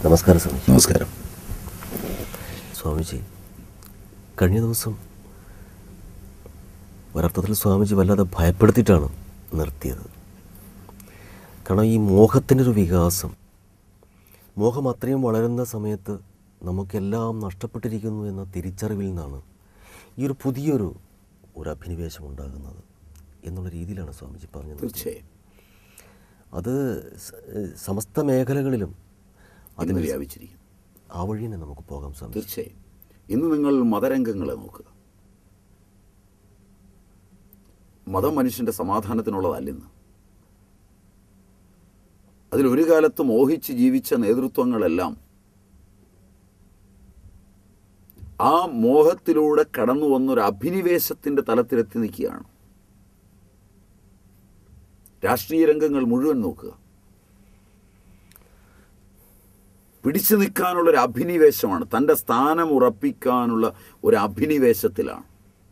നമസ്കാരം സ്വാമിജി നമസ്കാരം സ്വാമിജി കഴിഞ്ഞ ദിവസം ഒരർത്ഥത്തിൽ സ്വാമിജി വല്ലാതെ ഭയപ്പെടുത്തിയിട്ടാണ് നിർത്തിയത് കാരണം ഈ മോഹത്തിൻ്റെ ഒരു വികാസം മോഹം അത്രയും വളരുന്ന സമയത്ത് നമുക്കെല്ലാം നഷ്ടപ്പെട്ടിരിക്കുന്നു എന്ന തിരിച്ചറിവിൽ നിന്നാണ് ഈ ഒരു പുതിയൊരു ഒരു അഭിനിവേശം ഉണ്ടാകുന്നത് എന്നുള്ള രീതിയിലാണ് സ്വാമിജി പറഞ്ഞത് തീർച്ചയായും അത് സ- സമസ്ത മേഖലകളിലും അതിന് വ്യാപിച്ചിരിക്കും ആ വഴി തന്നെ നമുക്ക് പോകാം സ്വാമി തീർച്ചയായും ഇന്ന് നിങ്ങൾ മതരംഗങ്ങളെ നോക്കുക മതം മനുഷ്യന്റെ സമാധാനത്തിനുള്ളതല്ലെന്ന് അതിലൊരു കാലത്ത് മോഹിച്ച് ജീവിച്ച നേതൃത്വങ്ങളെല്ലാം ആ മോഹത്തിലൂടെ കടന്നു വന്നൊരു അഭിനിവേശത്തിന്റെ തലത്തിലെത്തി നിൽക്കുകയാണ് രാഷ്ട്രീയ രംഗങ്ങൾ മുഴുവൻ നോക്കുക പിടിച്ചു നിൽക്കാനുള്ള ഒരു അഭിനിവേശമാണ് തൻ്റെ സ്ഥാനം ഉറപ്പിക്കാനുള്ള ഒരു അഭിനിവേശത്തിലാണ്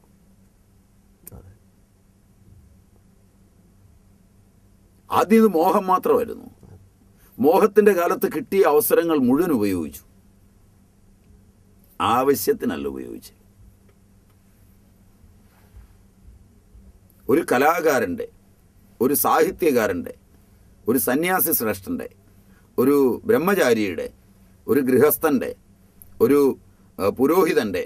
ആദ്യം ഇത് മോഹം മാത്രമായിരുന്നു മോഹത്തിന്റെ കാലത്ത് കിട്ടിയ അവസരങ്ങൾ മുഴുവൻ ഉപയോഗിച്ചു ആവശ്യത്തിനല്ല ഉപയോഗിച്ച് ഒരു കലാകാരൻ്റെ ഒരു സാഹിത്യകാരൻ്റെ ഒരു സന്യാസി ശ്രേഷ്ഠൻ്റെ ഒരു ബ്രഹ്മചാരിയുടെ ഒരു ഗൃഹസ്ഥൻ്റെ ഒരു ആ, പുരോഹിതൻ്റെ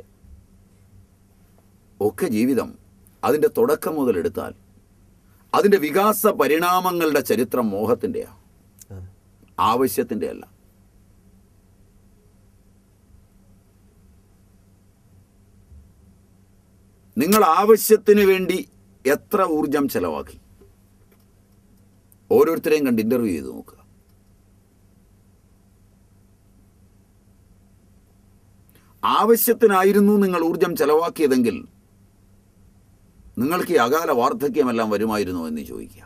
ഒക്കെ ജീവിതം അതിൻ്റെ തുടക്കം മുതൽ എടുത്താൽ അതിൻ്റെ വികാസ പരിണാമങ്ങളുടെ ചരിത്രം മോഹത്തിൻ്റെയാണ് അതെ. ആവശ്യത്തിൻ്റെ അല്ല നിങ്ങൾ ആവശ്യത്തിന് വേണ്ടി എത്ര ഊർജം ചെലവാക്കി ഓരോരുത്തരെയും കണ്ട് ഇന്റർവ്യൂ ചെയ്ത് നോക്കുക ആവശ്യത്തിനായിരുന്നു നിങ്ങൾ ഊർജം ചെലവാക്കിയതെങ്കിൽ നിങ്ങൾക്ക് ഈ അകാല വാർദ്ധക്യമെല്ലാം വരുമായിരുന്നോ എന്ന് ചോദിക്കുക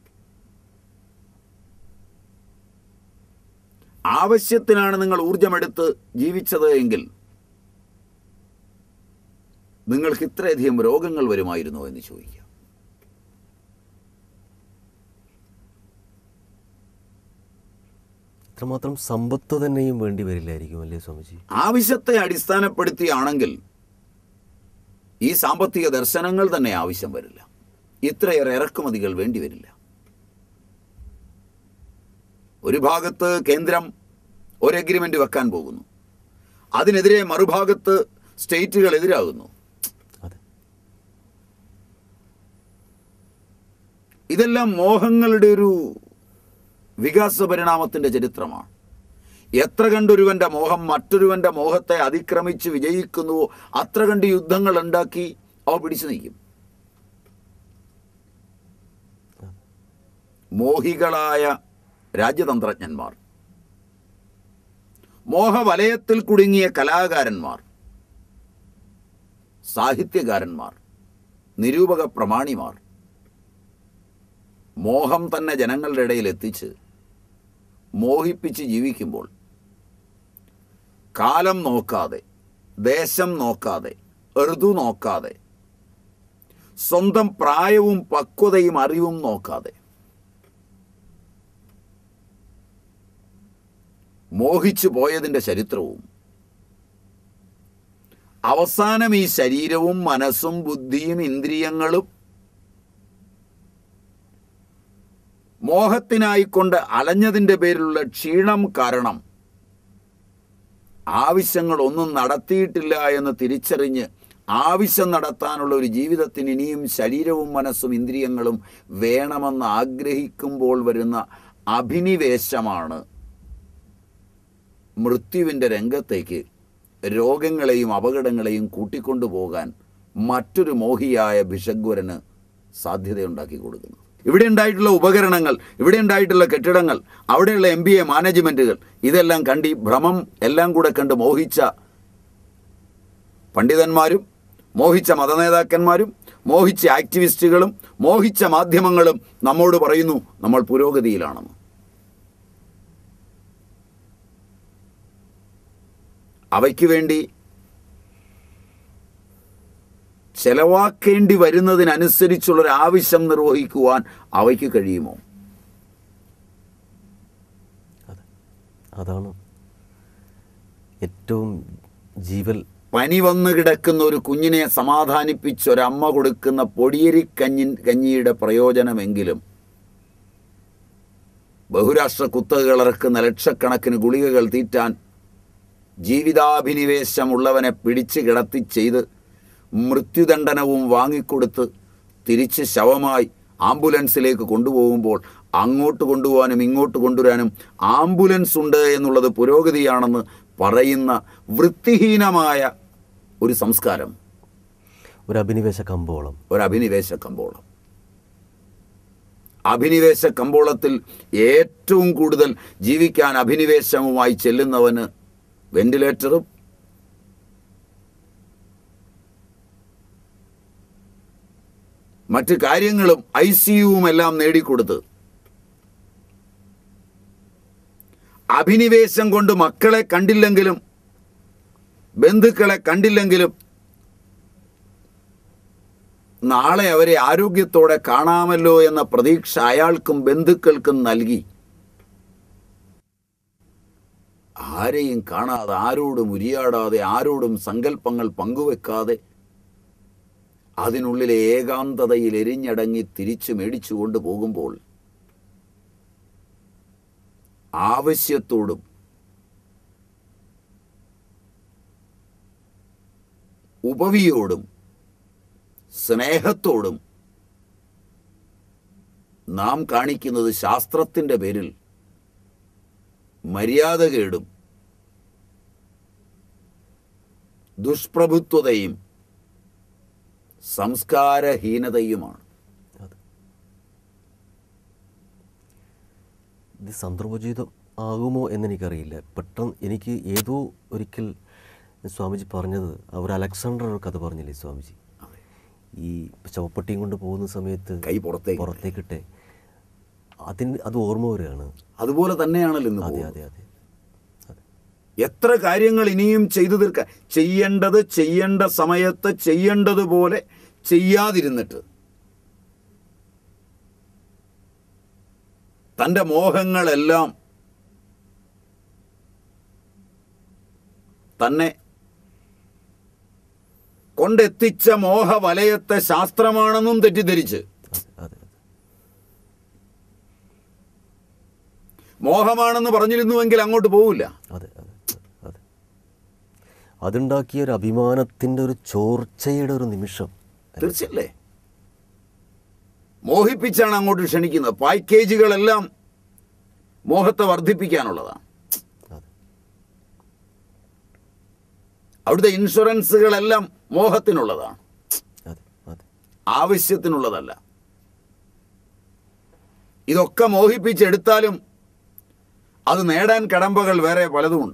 ആവശ്യത്തിനാണ് നിങ്ങൾ ഊർജമെടുത്ത് ജീവിച്ചത് എങ്കിൽ നിങ്ങൾക്ക് ഇത്രയധികം രോഗങ്ങൾ വരുമായിരുന്നോ എന്ന് ചോദിക്കുക ഇത്രമാത്രം സമ്പത്ത് തന്നെയും വേണ്ടി വരില്ലായിരിക്കും അല്ലേ സ്വാമിജി ആവശ്യത്തെ അടിസ്ഥാനപ്പെടുത്തിയാണെങ്കിൽ ഈ സാമ്പത്തിക ദർശനങ്ങൾ തന്നെ ആവശ്യം വരില്ല ഇത്രയേറെ ഇറക്കുമതികൾ വേണ്ടി വരില്ല ഒരു ഭാഗത്ത് കേന്ദ്രം ഒരു എഗ്രിമെന്റ് വെക്കാൻ പോകുന്നു അതിനെതിരെ മറുഭാഗത്ത് സ്റ്റേറ്റുകൾ എതിരാകുന്നു അതെ ഇതെല്ലാം മോഹങ്ങളുടെ ഒരു വികാസ പരിണാമത്തിന്റെ ചരിത്രമാണ് എത്ര കണ്ടൊരുവന്റെ മോഹം മറ്റൊരുവന്റെ മോഹത്തെ അതിക്രമിച്ച് വിജയിക്കുന്നുവോ അത്ര കണ്ട് യുദ്ധങ്ങൾ ഉണ്ടാക്കി അവ പിടിച്ചു നീക്കും മോഹികളായ രാജ്യതന്ത്രജ്ഞന്മാർ മോഹവലയത്തിൽ കുടുങ്ങിയ കലാകാരന്മാർ സാഹിത്യകാരന്മാർ നിരൂപക പ്രമാണിമാർ മോഹം തന്നെ ജനങ്ങളുടെ ഇടയിൽ എത്തിച്ച് മോഹിപ്പിച്ച് ജീവിക്കുമ്പോൾ കാലം നോക്കാതെ ദേശം നോക്കാതെ ഋതു നോക്കാതെ സ്വന്തം പ്രായവും പക്വതയും അറിവും നോക്കാതെ മോഹിച്ചു പോയതിൻ്റെ ചരിത്രവും അവസാനം ഈ ശരീരവും മനസ്സും ബുദ്ധിയും ഇന്ദ്രിയങ്ങളും മോഹത്തിനായിക്കൊണ്ട് അലഞ്ഞതിൻ്റെ പേരിലുള്ള ക്ഷീണം കാരണം ആവശ്യങ്ങൾ ഒന്നും നടത്തിയിട്ടില്ല എന്ന് തിരിച്ചറിഞ്ഞ് ആവശ്യം നടത്താനുള്ള ഒരു ജീവിതത്തിന് ഇനിയും ശരീരവും മനസ്സും ഇന്ദ്രിയങ്ങളും വേണമെന്ന് ആഗ്രഹിക്കുമ്പോൾ വരുന്ന അഭിനിവേശമാണ് മൃത്യുവിൻ്റെ രംഗത്തേക്ക് രോഗങ്ങളെയും അപകടങ്ങളെയും കൂട്ടിക്കൊണ്ടുപോകാൻ മറ്റൊരു മോഹിയായ ഭിഷഗ്വരന് സാധ്യതയുണ്ടാക്കി കൊടുക്കുന്നത് ഇവിടെ ഉണ്ടായിട്ടുള്ള ഉപകരണങ്ങൾ ഇവിടെ ഉണ്ടായിട്ടുള്ള കെട്ടിടങ്ങൾ അവിടെയുള്ള എം ബി എ മാനേജ്മെൻറ്റുകൾ ഇതെല്ലാം കണ്ട് ഈ ഭ്രമം എല്ലാം കൂടെ കണ്ട് മോഹിച്ച പണ്ഡിതന്മാരും മോഹിച്ച മതനേതാക്കന്മാരും മോഹിച്ച ആക്ടിവിസ്റ്റുകളും മോഹിച്ച മാധ്യമങ്ങളും നമ്മോട് പറയുന്നു നമ്മൾ പുരോഗതിയിലാണെന്ന് അവയ്ക്ക് വേണ്ടി ചെലവാക്കേണ്ടി വരുന്നതിനനുസരിച്ചുള്ളൊരു ആവശ്യം നിർവഹിക്കുവാൻ അവയ്ക്ക് കഴിയുമോ അതെ അതാണ് ഏറ്റവും ജീവൽ പനി വന്നു കിടക്കുന്ന ഒരു കുഞ്ഞിനെ സമാധാനിപ്പിച്ച് ഒരമ്മ കൊടുക്കുന്ന പൊടിയരി കഞ്ഞി കഞ്ഞിയുടെ പ്രയോജനമെങ്കിലും ബഹുരാഷ്ട്ര കുത്തകകൾ ഇറക്കുന്ന ലക്ഷക്കണക്കിന് ഗുളികകൾ തീറ്റാൻ ജീവിതാഭിനിവേശമുള്ളവനെ പിടിച്ചു കിടത്തി ചെയ്ത് മൃത്യുദണ്ഡനവും വാങ്ങിക്കൊടുത്ത് തിരിച്ച് ശവമായി ആംബുലൻസിലേക്ക് കൊണ്ടുപോകുമ്പോൾ അങ്ങോട്ട് കൊണ്ടുപോകാനും ഇങ്ങോട്ട് കൊണ്ടുവരാനും ആംബുലൻസ് ഉണ്ട് എന്നുള്ളത് പുരോഗതിയാണെന്ന് പറയുന്ന വൃത്തിഹീനമായ ഒരു സംസ്കാരം ഒരു അഭിനിവേശ കമ്പോളം ഒരു അഭിനിവേശ കമ്പോളം അഭിനിവേശ കമ്പോളത്തിൽ ഏറ്റവും കൂടുതൽ ജീവിക്കാൻ അഭിനിവേശവുമായി ചെല്ലുന്നവന് വെന്റിലേറ്ററും മറ്റ് കാര്യങ്ങളും ഐ സിയുവും എല്ലാം നേടിക്കൊടുത്ത് അഭിനിവേശം കൊണ്ട് മക്കളെ കണ്ടില്ലെങ്കിലും ബന്ധുക്കളെ കണ്ടില്ലെങ്കിലും നാളെ അവരെ ആരോഗ്യത്തോടെ കാണാമല്ലോ എന്ന പ്രതീക്ഷ അയാൾക്കും ബന്ധുക്കൾക്കും നൽകി ആരെയും കാണാതെ ആരോടും ഉരിയാടാതെ ആരോടും സങ്കല്പങ്ങൾ പങ്കുവെക്കാതെ അതിനുള്ളിലെ ഏകാന്തതയിൽ എരിഞ്ഞടങ്ങി തിരിച്ചു മേടിച്ചു കൊണ്ടുപോകുമ്പോൾ ആവശ്യത്തോടും ഉപവിയോടും സ്നേഹത്തോടും നാം കാണിക്കുന്നത് ശാസ്ത്രത്തിൻ്റെ പേരിൽ മര്യാദകേടും ദുഷ്പ്രഭുത്വതയും സംസ്കാരഹീനതയുമാണ് അതെ ഇത് സന്ദർഭോചിതം ആകുമോ എന്നെനിക്കറിയില്ല പെട്ടെന്ന് എനിക്ക് ഏതോ ഒരിക്കൽ സ്വാമിജി പറഞ്ഞത് അവർ അലക്സാണ്ടർ ഒരു കഥ പറഞ്ഞില്ലേ സ്വാമിജി ഈ ശവപ്പെട്ടിയും കൊണ്ട് പോകുന്ന സമയത്ത് കൈ പുറത്തേക്ക് പുറത്തേക്കിട്ടെ അതിന് അത് ഓർമ്മ വരികയാണ് അതുപോലെ തന്നെയാണല്ലോ ഇന്ന് അതെ പോകുന്നത്. അതെ അതെ അതെ എത്ര കാര്യങ്ങൾ ഇനിയും ചെയ്തു തീർക്കാൻ ചെയ്യേണ്ടത് ചെയ്യേണ്ട സമയത്ത് ചെയ്യേണ്ടതുപോലെ ചെയ്യാതിരുന്നിട്ട് തൻ്റെ മോഹങ്ങളെല്ലാം തന്നെ കൊണ്ടെത്തിച്ച മോഹവലയത്തെ ശാസ്ത്രമാണെന്നും തെറ്റിദ്ധരിച്ച് അതെ അതെ അതെ മോഹമാണെന്ന് പറഞ്ഞിരുന്നുവെങ്കിൽ അങ്ങോട്ട് പോവില്ല അതെ അതെ അതെ അതുണ്ടാക്കിയ ഒരു അഭിമാനത്തിൻ്റെ ഒരു ചോർച്ചയുടെ ഒരു നിമിഷം തീർച്ചയല്ലേ മോഹിപ്പിച്ചാണ് അങ്ങോട്ട് ക്ഷണിക്കുന്നത് പാക്കേജുകളെല്ലാം മോഹത്തെ വർദ്ധിപ്പിക്കാനുള്ളതാണ് അതെ അവിടുത്തെ ഇൻഷുറൻസുകളെല്ലാം മോഹത്തിനുള്ളതാണ് അതെ അതെ ആവശ്യത്തിനുള്ളതല്ല ഇതൊക്കെ മോഹിപ്പിച്ചെടുത്താലും അത് നേടാൻ കടമ്പകൾ വേറെ പലതുമുണ്ട്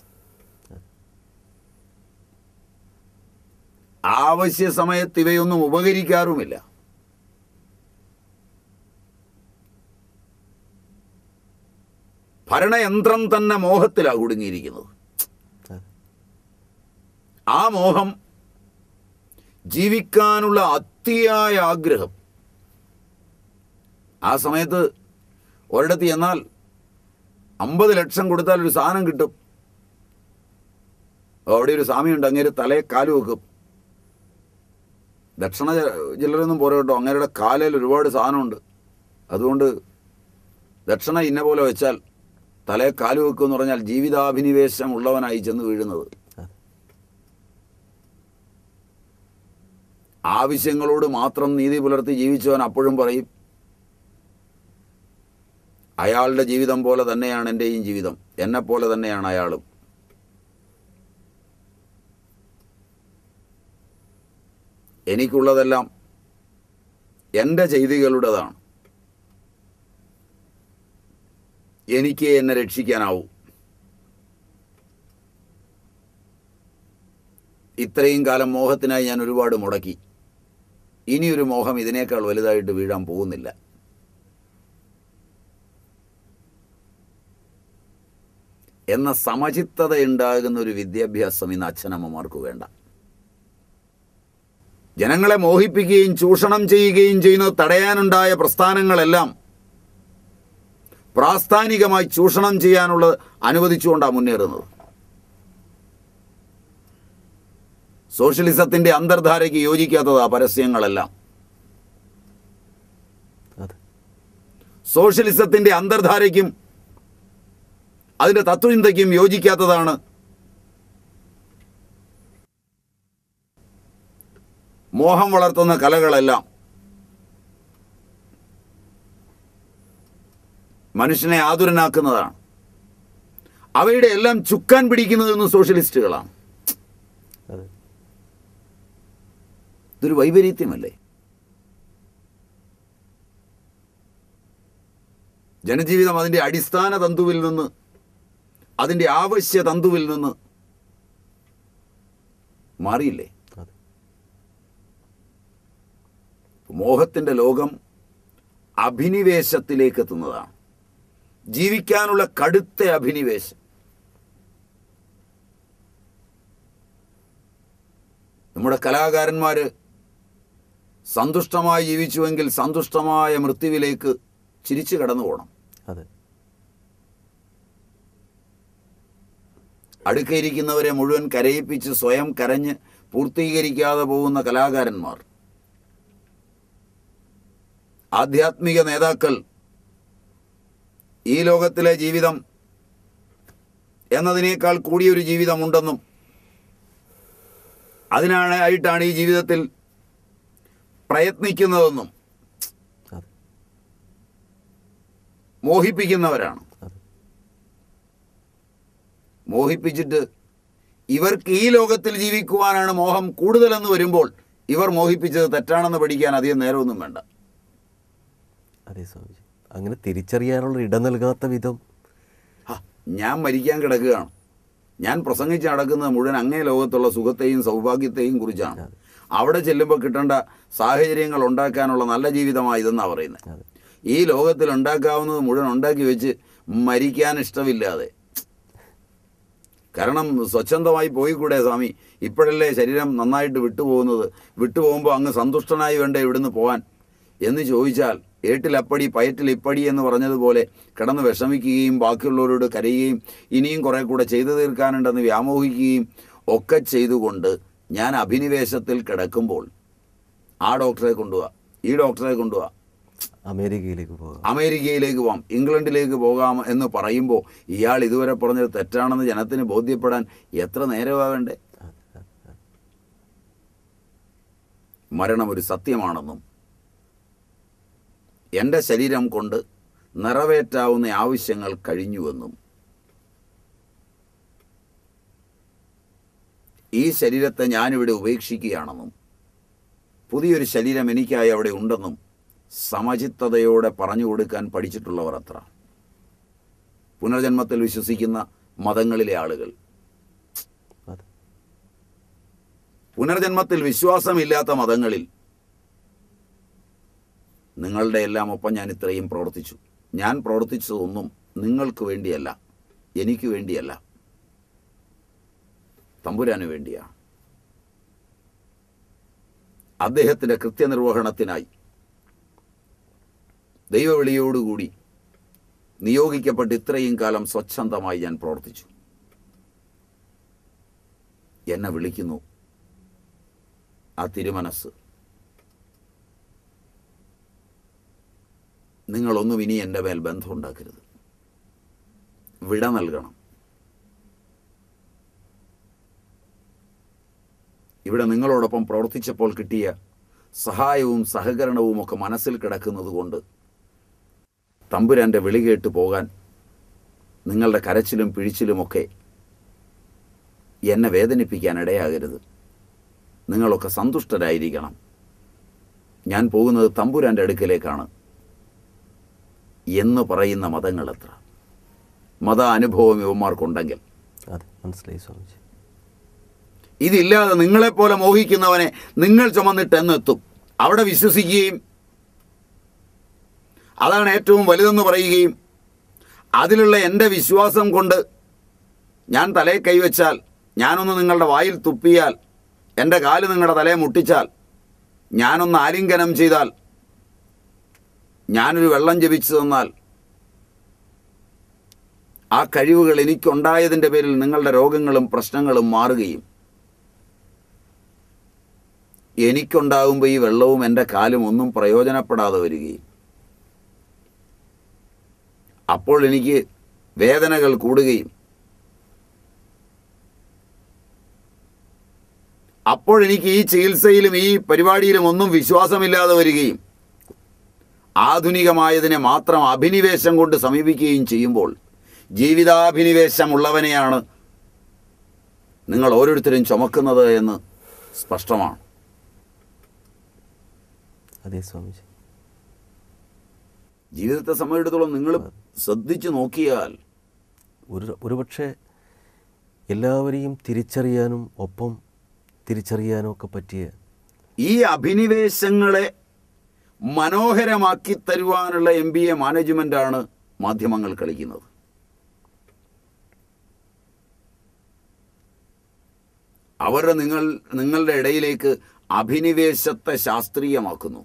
ആവശ്യ സമയത്ത് ഇവയൊന്നും ഉപകരിക്കാറുമില്ല ഭരണയന്ത്രം തന്നെ മോഹത്തിലാണ് കുടുങ്ങിയിരിക്കുന്നത് അതെ ആ മോഹം ജീവിക്കാനുള്ള അതിയായ ആഗ്രഹം ആ സമയത്ത് ഒരിടത്ത് ചെന്നാൽ അമ്പത് ലക്ഷം കൊടുത്താൽ ഒരു സാധനം കിട്ടും അവിടെ ഒരു സ്വാമിയുണ്ട് അങ്ങേര് തലയെ കാല് വെക്കും ദക്ഷിണ ജില്ലയിലൊന്നും പോരാ കേട്ടോ അങ്ങേരുടെ കാലയിൽ ഒരുപാട് സാധനമുണ്ട് അതുകൊണ്ട് ദക്ഷിണ ഇന്ന പോലെ വെച്ചാൽ തലയെ കാല് വെക്കും എന്ന് പറഞ്ഞാൽ ജീവിതാഭിനിവേശം ഉള്ളവനായി ചെന്ന് വീഴുന്നത് അതെ ആവശ്യങ്ങളോട് മാത്രം നീതി പുലർത്തി ജീവിച്ചവൻ അപ്പോഴും പറയും അയാളുടെ ജീവിതം പോലെ തന്നെയാണ് എൻ്റെയും ജീവിതം എന്നെ പോലെ തന്നെയാണ് അയാളും എനിക്കുള്ളതെല്ലാം എൻ്റെ ചെയ്തികളുടേതാണ് എനിക്ക് എന്നെ രക്ഷിക്കാനാവൂ ഇത്രയും കാലം മോഹത്തിനായി ഞാൻ ഒരുപാട് മുടക്കി ഇനിയൊരു മോഹം ഇതിനേക്കാൾ വലുതായിട്ട് വീഴാൻ പോകുന്നില്ല എന്ന സമചിത്തത ഉണ്ടാകുന്ന ഒരു വിദ്യാഭ്യാസം ഇന്ന് അച്ഛനമ്മമാർക്ക് വേണ്ട ജനങ്ങളെ മോഹിപ്പിക്കുകയും ചൂഷണം ചെയ്യുകയും ചെയ്യുന്നത് തടയാനുണ്ടായ പ്രസ്ഥാനങ്ങളെല്ലാം പ്രാസ്ഥാനികമായി ചൂഷണം ചെയ്യാനുള്ളത് അനുവദിച്ചുകൊണ്ടാണ് മുന്നേറുന്നത് സോഷ്യലിസത്തിൻ്റെ അന്തർധാരയ്ക്ക് യോജിക്കാത്തതാ പരസ്യങ്ങളെല്ലാം അതെ സോഷ്യലിസത്തിൻ്റെ അന്തർധാരയ്ക്കും അതിൻ്റെ തത്വചിന്തയ്ക്കും യോജിക്കാത്തതാണ് മോഹം വളർത്തുന്ന കലകളെല്ലാം മനുഷ്യനെ ആതുരനാക്കുന്നതാണ് അവയുടെ എല്ലാം ചുക്കാൻ പിടിക്കുന്നതെന്ന് സോഷ്യലിസ്റ്റുകളാണ് അതെ ഇതൊരു വൈപരീത്യമല്ലേ ജനജീവിതം അതിൻ്റെ അടിസ്ഥാന തന്തുവിൽ നിന്ന് അതിൻ്റെ ആവശ്യ തന്തുവിൽ നിന്ന് മാറിയില്ലേ അതെ മോഹത്തിൻ്റെ ലോകം അഭിനിവേശത്തിലേക്ക് എത്തുന്നതാണ് ജീവിക്കാനുള്ള കടുത്ത അഭിനിവേശം നമ്മുടെ കലാകാരന്മാർ സന്തുഷ്ടമായി ജീവിച്ചുവെങ്കിൽ സന്തുഷ്ടമായ മൃത്യുവിലേക്ക് ചിരിച്ചു കടന്നു പോകണം അതെ അടുക്കയിരിക്കുന്നവരെ മുഴുവൻ കരയിപ്പിച്ച് സ്വയം കരഞ്ഞ് പൂർത്തീകരിക്കാതെ പോകുന്ന കലാകാരന്മാർ ആധ്യാത്മിക നേതാക്കൾ ഈ ലോകത്തിലെ ജീവിതം എന്നതിനേക്കാൾ കൂടിയൊരു ജീവിതമുണ്ടെന്നും അതിനാണ് ആയിട്ടാണ് ഈ ജീവിതത്തിൽ പ്രയത്നിക്കുന്നതെന്നും അതെ മോഹിപ്പിക്കുന്നവരാണ് അതെ മോഹിപ്പിച്ചിട്ട് ഇവർക്ക് ഈ ലോകത്തിൽ ജീവിക്കുവാനാണ് മോഹം കൂടുതലെന്ന് വരുമ്പോൾ ഇവർ മോഹിപ്പിച്ചത് തെറ്റാണെന്ന് പഠിക്കാൻ അധികം നേരമൊന്നും വേണ്ട അതെ സ്വാമിജി അങ്ങനെ തിരിച്ചറിയാനുള്ള ഇടം നൽകാത്ത വിധം ഹ, ഞാൻ മരിക്കാൻ കിടക്കുകയാണ് ഞാൻ പ്രസംഗിച്ച് നടക്കുന്നത് മുഴുവൻ അങ്ങേ ലോകത്തുള്ള സുഖത്തെയും സൗഭാഗ്യത്തെയും കുറിച്ചാണ് അവിടെ ചെല്ലുമ്പോൾ കിട്ടേണ്ട സാഹചര്യങ്ങൾ ഉണ്ടാക്കാനുള്ള നല്ല ജീവിതമാണ് ഇതെന്നാണ് പറയുന്നത് അതെ ഈ ലോകത്തിൽ ഉണ്ടാക്കാവുന്നത് മുഴുവൻ ഉണ്ടാക്കി വെച്ച് മരിക്കാൻ ഇഷ്ടമില്ലാതെ കാരണം സ്വച്ഛന്തമായി പോയിക്കൂടെ സ്വാമി ഇപ്പോഴല്ലേ ശരീരം നന്നായിട്ട് വിട്ടുപോകുന്നത് വിട്ടുപോകുമ്പോൾ അങ്ങ് സന്തുഷ്ടനായി വേണ്ടേ ഇവിടുന്ന് പോകാൻ എന്ന് ചോദിച്ചാൽ ഏട്ടിലപ്പടി പയറ്റിൽ ഇപ്പടി എന്ന് പറഞ്ഞതുപോലെ കിടന്ന് വിഷമിക്കുകയും ബാക്കിയുള്ളവരോട് കരയുകയും ഇനിയും കുറെ കൂടെ ചെയ്തു തീർക്കാനുണ്ടെന്ന് വ്യാമോഹിക്കുകയും ഒക്കെ ചെയ്തുകൊണ്ട് ഞാൻ അഭിനിവേശത്തിൽ കിടക്കുമ്പോൾ ആ ഡോക്ടറെ കൊണ്ടുപോവാ ഈ ഡോക്ടറെ കൊണ്ടുപോവാ അമേരിക്കയിലേക്ക് പോകാം അമേരിക്കയിലേക്ക് പോകാം ഇംഗ്ലണ്ടിലേക്ക് പോകാം എന്ന് പറയുമ്പോൾ ഇയാൾ ഇതുവരെ പറഞ്ഞത് തെറ്റാണെന്ന് ജനത്തിന് ബോധ്യപ്പെടാൻ എത്ര നേരമാവേണ്ടേ അതെ അതെ അതെ മരണം ഒരു സത്യമാണെന്നും എൻ്റെ ശരീരം കൊണ്ട് നിറവേറ്റാവുന്ന ആവശ്യങ്ങൾ കഴിഞ്ഞുവെന്നും ഈ ശരീരത്തെ ഞാനിവിടെ ഉപേക്ഷിക്കുകയാണെന്നും പുതിയൊരു ശരീരം എനിക്കായി അവിടെ ഉണ്ടെന്നും സമചിത്തതയോടെ പറഞ്ഞു കൊടുക്കാൻ പഠിച്ചിട്ടുള്ളവർ അത്ര പുനർജന്മത്തിൽ വിശ്വസിക്കുന്ന മതങ്ങളിലെ ആളുകൾ അതെ പുനർജന്മത്തിൽ വിശ്വാസമില്ലാത്ത മതങ്ങളിൽ നിങ്ങളുടെ എല്ലാം ഒപ്പം ഞാൻ ഇത്രയും പ്രവർത്തിച്ചു ഞാൻ പ്രവർത്തിച്ചതൊന്നും നിങ്ങൾക്ക് വേണ്ടിയല്ല എനിക്ക് വേണ്ടിയല്ല തമ്പുരാന് വേണ്ടിയാണ് അദ്ദേഹത്തിൻ്റെ കൃത്യനിർവഹണത്തിനായി ദൈവവിളിയോടുകൂടി നിയോഗിക്കപ്പെട്ട് ഇത്രയും കാലം സ്വച്ഛന്തമായി ഞാൻ പ്രവർത്തിച്ചു എന്നെ വിളിക്കുന്നു ആ തിരുമനസ് നിങ്ങളൊന്നും ഇനി എൻ്റെ മേൽ ബന്ധമുണ്ടാക്കരുത് വിട നൽകണം ഇവിടെ നിങ്ങളോടൊപ്പം പ്രവർത്തിച്ചപ്പോൾ കിട്ടിയ സഹായവും സഹകരണവും ഒക്കെ മനസ്സിൽ കിടക്കുന്നത് കൊണ്ട് തമ്പുരാൻ്റെ വിളി കേട്ട് പോകാൻ നിങ്ങളുടെ കരച്ചിലും പിഴിച്ചിലുമൊക്കെ എന്നെ വേദനിപ്പിക്കാൻ ഇടയാകരുത് നിങ്ങളൊക്കെ സന്തുഷ്ടരായിരിക്കണം ഞാൻ പോകുന്നത് തമ്പുരാൻ്റെ അടുക്കലേക്കാണ് എന്ന് പറയുന്ന മതങ്ങൾ എത്ര മത അനുഭവം ഇവന്മാർക്കുണ്ടെങ്കിൽ അതെ മനസ്സിലായി സ്വാമിജി ഇതില്ലാതെ നിങ്ങളെപ്പോലെ മോഹിക്കുന്നവനെ നിങ്ങൾ ചുമന്നിട്ട് എന്നെത്തും അവിടെ വിശ്വസിക്കുകയും അതാണ് ഏറ്റവും വലുതെന്ന് പറയുകയും അതിലുള്ള എൻ്റെ വിശ്വാസം കൊണ്ട് ഞാൻ തലയിൽ കൈവച്ചാൽ ഞാനൊന്ന് നിങ്ങളുടെ വായിൽ തുപ്പിയാൽ എൻ്റെ കാല് നിങ്ങളുടെ തലയെ മുട്ടിച്ചാൽ ഞാനൊന്ന് ആലിംഗനം ചെയ്താൽ ഞാനൊരു വെള്ളം ജപിച്ചു തന്നാൽ ആ കഴിവുകൾ എനിക്കുണ്ടായതിൻ്റെ പേരിൽ നിങ്ങളുടെ രോഗങ്ങളും പ്രശ്നങ്ങളും മാറുകയും എനിക്കുണ്ടാകുമ്പോൾ ഈ വെള്ളവും എൻ്റെ കാലും ഒന്നും പ്രയോജനപ്പെടാതെ വരികയും അപ്പോൾ എനിക്ക് വേദനകൾ കൂടുകയും അപ്പോൾ എനിക്ക് ഈ ചികിത്സയിലും ഈ പരിപാടിയിലും ഒന്നും വിശ്വാസമില്ലാതെ വരികയും ആധുനികമായതിനെ മാത്രം അഭിനിവേശം കൊണ്ട് സമീപിക്കുകയും ചെയ്യുമ്പോൾ ജീവിതാഭിനിവേശമുള്ളവനെയാണ് നിങ്ങൾ ഓരോരുത്തരും ചുമക്കുന്നത് എന്ന് സ്പഷ്ടമാണ് അതെ സ്വാമിജി ജീവിതത്തെ സംബന്ധിച്ചിടത്തോളം നിങ്ങൾ ശ്രദ്ധിച്ചു നോക്കിയാൽ ഒരു ഒരുപക്ഷെ എല്ലാവരെയും തിരിച്ചറിയാനും ഒപ്പം തിരിച്ചറിയാനും ഒക്കെ പറ്റിയ ഈ അഭിനിവേശങ്ങളെ മനോഹരമാക്കി തരുവാനുള്ള എം ബി എ മാനേജ്മെൻ്റാണ് മാധ്യമങ്ങൾ കളിക്കുന്നത് അവരുടെ നിങ്ങൾ നിങ്ങളുടെ ഇടയിലേക്ക് അഭിനിവേശത്തെ ശാസ്ത്രീയമാക്കുന്നു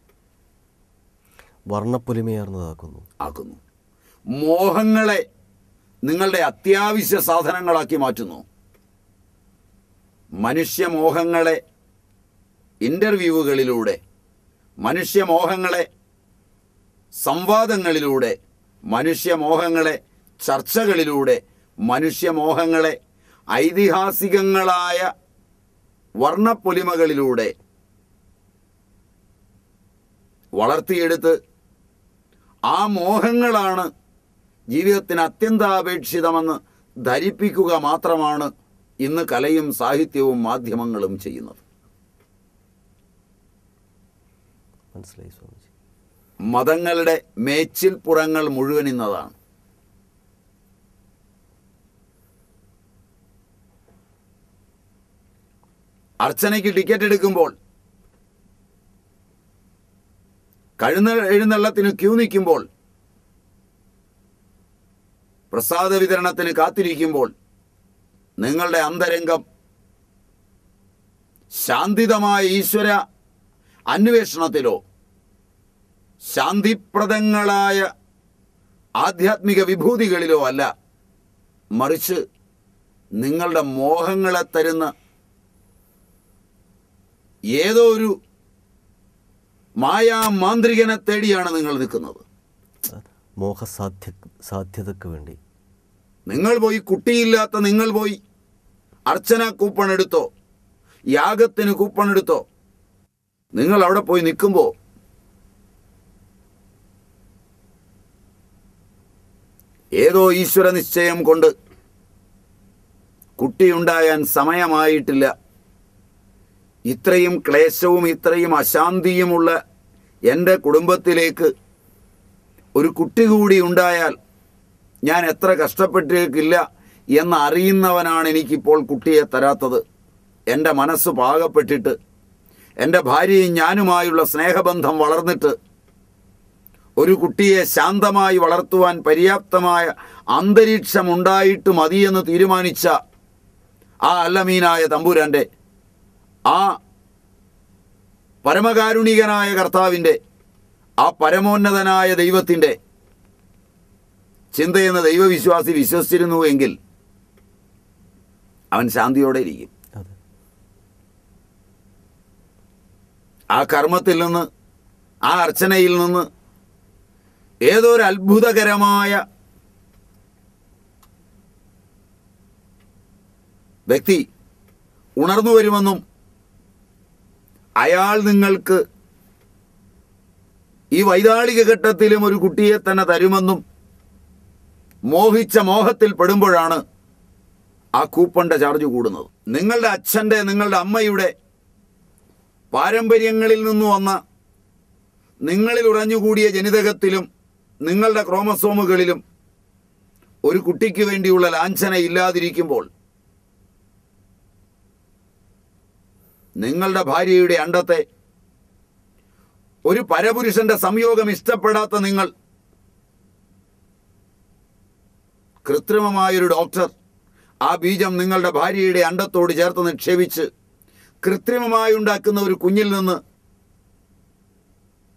വർണ്ണപ്പൊലിമയാർന്നതാക്കുന്നു ആക്കുന്നു മോഹങ്ങളെ നിങ്ങളുടെ അത്യാവശ്യ സാധനങ്ങളാക്കി മാറ്റുന്നു മനുഷ്യമോഹങ്ങളെ ഇൻ്റർവ്യൂവുകളിലൂടെ മനുഷ്യമോഹങ്ങളെ സംവാദങ്ങളിലൂടെ മനുഷ്യമോഹങ്ങളെ ചർച്ചകളിലൂടെ മനുഷ്യമോഹങ്ങളെ ഐതിഹാസികങ്ങളായ വർണ്ണപ്പൊലിമകളിലൂടെ വളർത്തിയെടുത്ത് ആ മോഹങ്ങളാണ് ജീവിതത്തിന് അത്യന്താപേക്ഷിതമെന്ന് ധരിപ്പിക്കുക മാത്രമാണ് ഇന്ന് കലയും സാഹിത്യവും മാധ്യമങ്ങളും ചെയ്യുന്നത് മനസ്സിലായി സ്വാമിജി മതങ്ങളുടെ മേച്ചിൽപ്പുറങ്ങൾ മുഴുവൻ ഇന്നതാണ് അർച്ചനയ്ക്ക് ടിക്കറ്റ് എടുക്കുമ്പോൾ കഴുന്ന എഴുന്നള്ളത്തിന് ക്യൂ നിൽക്കുമ്പോൾ പ്രസാദ വിതരണത്തിന് കാത്തിരിക്കുമ്പോൾ നിങ്ങളുടെ അന്തരംഗം ശാന്തിതമായ ഈശ്വര അന്വേഷണത്തിലോ ശാന്തിപ്രദങ്ങളായ ആധ്യാത്മിക വിഭൂതികളിലോ അല്ല മറിച്ച് നിങ്ങളുടെ മോഹങ്ങളെ തരുന്ന ഏതോ ഒരു മായാ മാന്ത്രികനെ തേടിയാണ് നിങ്ങൾ നിൽക്കുന്നത് മോഹസാധ്യ സാധ്യതയ്ക്ക് വേണ്ടി നിങ്ങൾ പോയി കുട്ടിയില്ലാത്ത നിങ്ങൾ പോയി അർച്ചന കൂപ്പൺ എടുത്തോ യാഗത്തിന് കൂപ്പൺ എടുത്തോ നിങ്ങൾ അവിടെ പോയി നിൽക്കുമ്പോൾ ഏതോ ഈശ്വര നിശ്ചയം കൊണ്ട് കുട്ടിയുണ്ടായാൻ സമയമായിട്ടില്ല ഇത്രയും ക്ലേശവും ഇത്രയും അശാന്തിയുമുള്ള എൻ്റെ കുടുംബത്തിലേക്ക് ഒരു കുട്ടി കൂടി ഉണ്ടായാൽ ഞാൻ എത്ര കഷ്ടപ്പെട്ടേക്കില്ല എന്ന് അറിയുന്നവനാണ് എനിക്കിപ്പോൾ കുട്ടിയെ തരാത്തത് എൻ്റെ മനസ്സ് പാകപ്പെട്ടിട്ട് എൻ്റെ ഭാര്യയും ഞാനുമായുള്ള സ്നേഹബന്ധം വളർന്നിട്ട് ഒരു കുട്ടിയെ ശാന്തമായി വളർത്തുവാൻ പര്യാപ്തമായ അന്തരീക്ഷമുണ്ടായിട്ട് മതിയെന്ന് തീരുമാനിച്ച ആ അല്ലമീനായ തമ്പുരാൻ്റെ ആ പരമകാരുണികനായ കർത്താവിൻ്റെ ആ പരമോന്നതനായ ദൈവത്തിൻ്റെ ചിന്തയെന്ന ദൈവവിശ്വാസി വിശ്വസിച്ചിരുന്നു എങ്കിൽ അവൻ ശാന്തിയോടെ ഇരിക്കും അതെ ആ കർമ്മത്തിൽ നിന്ന് ആ അർച്ചനയിൽ നിന്ന് ഏതോ ഒരു അത്ഭുതകരമായ വ്യക്തി ഉണർന്നു വരുമെന്നും അയാൾ നിങ്ങൾക്ക് ഈ വൈതാളിക ഘട്ടത്തിലും ഒരു കുട്ടിയെ തന്നെ തരുമെന്നും മോഹിച്ച മോഹത്തിൽ പെടുമ്പോഴാണ് ആ കൂപ്പണിന്റെ ചാർജ് കൂടുന്നത് നിങ്ങളുടെ അച്ഛൻ്റെ നിങ്ങളുടെ അമ്മയുടെ പാരമ്പര്യങ്ങളിൽ നിന്ന് വന്ന നിങ്ങളിൽ ഉറഞ്ഞുകൂടിയ ജനിതകത്തിലും നിങ്ങളുടെ ക്രോമസോമുകളിലും ഒരു കുട്ടിക്ക് വേണ്ടിയുള്ള ലാഞ്ചന ഇല്ലാതിരിക്കുമ്പോൾ നിങ്ങളുടെ ഭാര്യയുടെ അണ്ടത്തെ ഒരു പരപുരുഷന്റെ സംയോഗം ഇഷ്ടപ്പെടാത്ത നിങ്ങൾ കൃത്രിമമായൊരു ഡോക്ടർ ആ ബീജം നിങ്ങളുടെ ഭാര്യയുടെ അണ്ടത്തോട് ചേർത്ത് നിക്ഷേപിച്ച് കൃത്രിമമായി ഉണ്ടാക്കുന്ന ഒരു കുഞ്ഞിൽ നിന്ന്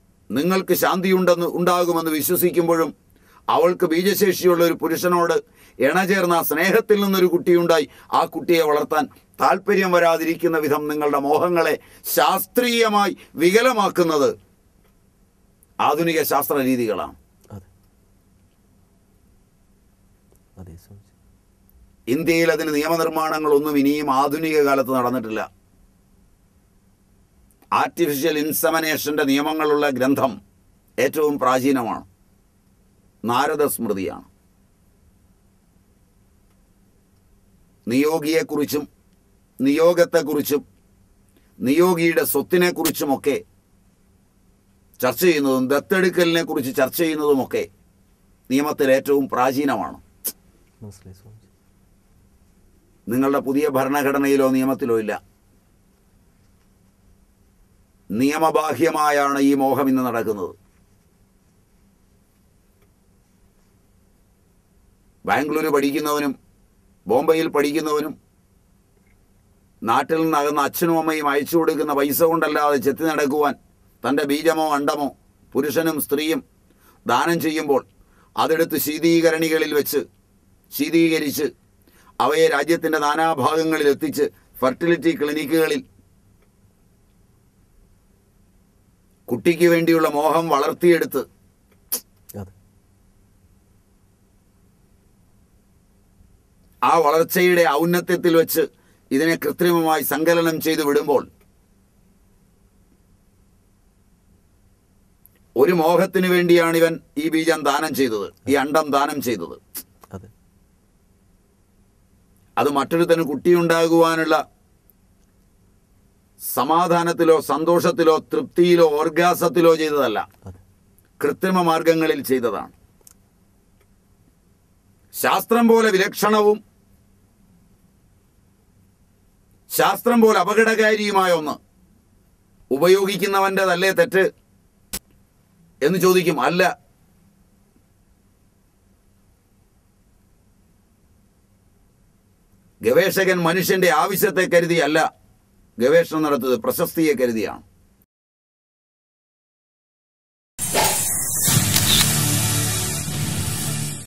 നിങ്ങൾക്ക് ശാന്തിയുണ്ടെന്ന് ഉണ്ടാകുമെന്ന് വിശ്വസിക്കുമ്പോഴും അവൾക്ക് ബീജശേഷിയുള്ള ഒരു പുരുഷനോട് ഇണചേർന്ന ആ സ്നേഹത്തിൽ നിന്നൊരു കുട്ടിയുണ്ടായി ആ കുട്ടിയെ വളർത്താൻ താല്പര്യം വരാതിരിക്കുന്ന വിധം നിങ്ങളുടെ മോഹങ്ങളെ ശാസ്ത്രീയമായി വികലമാക്കുന്നത് ആധുനിക ശാസ്ത്ര രീതികളാണ് അതെ അതെ സ്വാമിജി ഇന്ത്യയിൽ അതിന് നിയമനിർമ്മാണങ്ങളൊന്നും ഇനിയും ആധുനിക കാലത്ത് നടന്നിട്ടില്ല ആർട്ടിഫിഷ്യൽ ഇൻസമനേഷന്റെ നിയമങ്ങളുള്ള ഗ്രന്ഥം ഏറ്റവും പ്രാചീനമാണ് നാരദ സ്മൃതിയാണ് നിയോഗിയെക്കുറിച്ചും നിയോഗത്തെക്കുറിച്ചും നിയോഗിയുടെ സ്വത്തിനെക്കുറിച്ചുമൊക്കെ ചർച്ച ചെയ്യുന്നതും ദത്തെടുക്കലിനെ കുറിച്ച് ചർച്ച ചെയ്യുന്നതുമൊക്കെ നിയമത്തിൽ ഏറ്റവും പ്രാചീനമാണ് മനസ്സിലായി സ്വാമിജി നിങ്ങളുടെ പുതിയ ഭരണഘടനയിലോ നിയമത്തിലോ ഇല്ല നിയമബാഹ്യമായാണ് ഈ മോഹം ഇന്ന് നടക്കുന്നത് ബാംഗ്ലൂർ പഠിക്കുന്നവനും ബോംബെയിൽ പഠിക്കുന്നവനും നാട്ടിൽ നിന്നകന്ന അച്ഛനും അമ്മയും അയച്ചു കൊടുക്കുന്ന പൈസ കൊണ്ടല്ലാതെ ചെത്തി നടക്കുവാൻ തൻ്റെ ബീജമോ അണ്ടമോ പുരുഷനും സ്ത്രീയും ദാനം ചെയ്യുമ്പോൾ അതെടുത്ത് ശീതീകരണികളിൽ വെച്ച് ശീതീകരിച്ച് അവയെ രാജ്യത്തിൻ്റെ നാനാഭാഗങ്ങളിൽ എത്തിച്ച് ഫെർട്ടിലിറ്റി ക്ലിനിക്കുകളിൽ കുട്ടിക്ക് വേണ്ടിയുള്ള മോഹം വളർത്തിയെടുത്ത് അതെ ആ വളർച്ചയുടെ ഔന്നത്യത്തിൽ വെച്ച് ഇതിനെ കൃത്രിമമായി സങ്കലനം ചെയ്ത് വിടുമ്പോൾ ഒരു മോഹത്തിന് വേണ്ടിയാണ് ഇവൻ ഈ ബീജം ദാനം ചെയ്തത് ഈ അണ്ടം ദാനം ചെയ്തത് അതെ അത് മറ്റൊരുത്തന് കുട്ടിയുണ്ടാകുവാനുള്ള സമാധാനത്തിലോ സന്തോഷത്തിലോ തൃപ്തിയിലോ ഓർഗാസത്തിലോ ചെയ്തതല്ല അതെ കൃത്രിമ മാർഗങ്ങളിൽ ചെയ്തതാണ് ശാസ്ത്രം പോലെ വിലക്ഷണവും ശാസ്ത്രം പോലെ അപകടകാരിയുമായ ഒന്ന് ഉപയോഗിക്കുന്നവൻ്റെതല്ലേ തെറ്റ് എന്ന് ചോദിക്കും അല്ല ഗവേഷകൻ മനുഷ്യന്റെ ആവശ്യത്തെ കരുതിയല്ല ഗവേഷണം നടത്തിയത് പ്രശസ്തിയെ കരുതിയാണ്